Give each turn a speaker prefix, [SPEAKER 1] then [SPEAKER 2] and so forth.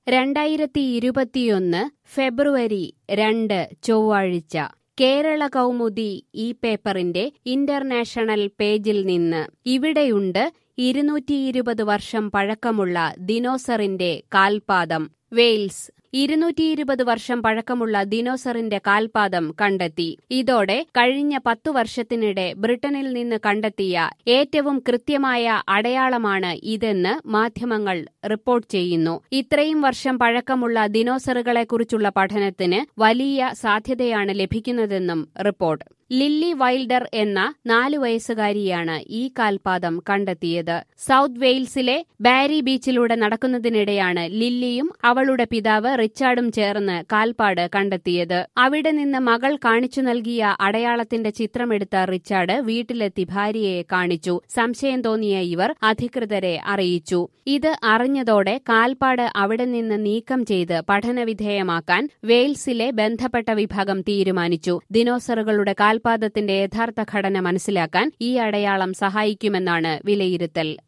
[SPEAKER 1] രണ്ടായിരത്തി ഇരുപത്തിയൊന്ന് ഫെബ്രുവരി രണ്ട് ചൊവ്വാഴ്ച കേരള കൗമുദി ഈ പേപ്പറിന്റെ ഇന്റർനാഷണൽ പേജിൽ നിന്ന് ഇവിടെയുണ്ട് ഇരുന്നൂറ്റി ഇരുപത് വർഷം പഴക്കമുള്ള ദിനോസറിന്റെ കാൽപാദം വെയിൽസ് ഇരുന്നൂറ്റി ഇരുപത് വർഷം പഴക്കമുള്ള ദിനോസറിന്റെ കാൽപാദം കണ്ടെത്തി ഇതോടെ കഴിഞ്ഞ പത്തു വർഷത്തിനിടെ ബ്രിട്ടനിൽ നിന്ന് കണ്ടെത്തിയ ഏറ്റവും കൃത്യമായ അടയാളമാണ് ഇതെന്ന് മാധ്യമങ്ങൾ റിപ്പോർട്ട് ചെയ്യുന്നു ഇത്രയും വർഷം പഴക്കമുള്ള ദിനോസറുകളെക്കുറിച്ചുള്ള പഠനത്തിന് വലിയ സാധ്യതയാണ് ലഭിക്കുന്നതെന്നും റിപ്പോർട്ട് ലില്ലി വൈൽഡർ എന്ന നാലു വയസ്സുകാരിയാണ് ഈ കാൽപാദം കണ്ടെത്തിയത് സൗത്ത് വെയിൽസിലെ ബാരി ബീച്ചിലൂടെ നടക്കുന്നതിനിടെയാണ് ലില്ലിയും അവളുടെ പിതാവ് റിച്ചാർഡും ചേർന്ന് കാൽപ്പാട് കണ്ടെത്തിയത് അവിടെ നിന്ന് മകൾ കാണിച്ചു നൽകിയ അടയാളത്തിന്റെ ചിത്രമെടുത്ത റിച്ചാർഡ് വീട്ടിലെത്തി ഭാര്യയെ കാണിച്ചു സംശയം തോന്നിയ ഇവർ അധികൃതരെ അറിയിച്ചു ഇത് അറിഞ്ഞതോടെ കാൽപ്പാട് അവിടെ നിന്ന് നീക്കം ചെയ്ത് പഠനവിധേയമാക്കാൻ വെയിൽസിലെ ബന്ധപ്പെട്ട വിഭാഗം തീരുമാനിച്ചു ദിനോസറുകളുടെ കാൽപാദത്തിന്റെ യഥാർത്ഥ ഘടന മനസ്സിലാക്കാൻ ഈ അടയാളം സഹായിക്കുമെന്നാണ് വിലയിരുത്തൽ